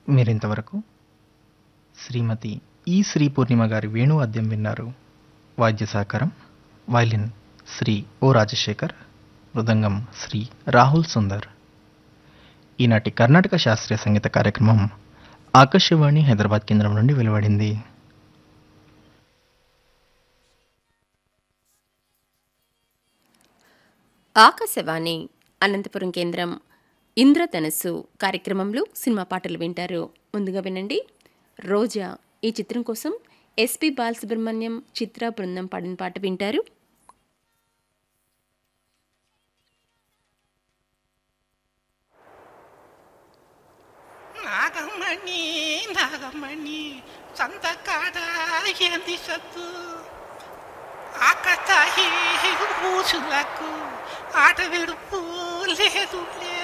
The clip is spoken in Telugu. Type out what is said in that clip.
మీరింతవరకు శ్రీమతి ఈ శ్రీ పూర్ణిమ గారి వేణు వాద్యం విన్నారు వాద్య సహకారం వైలిన్ శ్రీ ఓ రాజశేఖర్ మృదంగం శ్రీ రాహుల్ సుందర్ ఈనాటి కర్ణాటక శాస్త్రీయ సంగీత కార్యక్రమం ఆకాశవాణి హైదరాబాద్ కేంద్రం నుండి వెలువడింది ఆకాశవాణి అనంతపురం కేంద్రం ఇంద్రధనస్సు కార్యక్రమంలో సినిమా పాటలు వింటారు ముందుగా వినండి రోజా ఈ చిత్రం కోసం ఎస్పి బాలసుబ్రహ్మణ్యం చిత్ర బృందం పాడిన పాట వింటారు నాగమణి నాగమణి సంతకాడ ఏంది సత్తు ఆకతాయి ఊసులకు ఆట విడుపు లేదు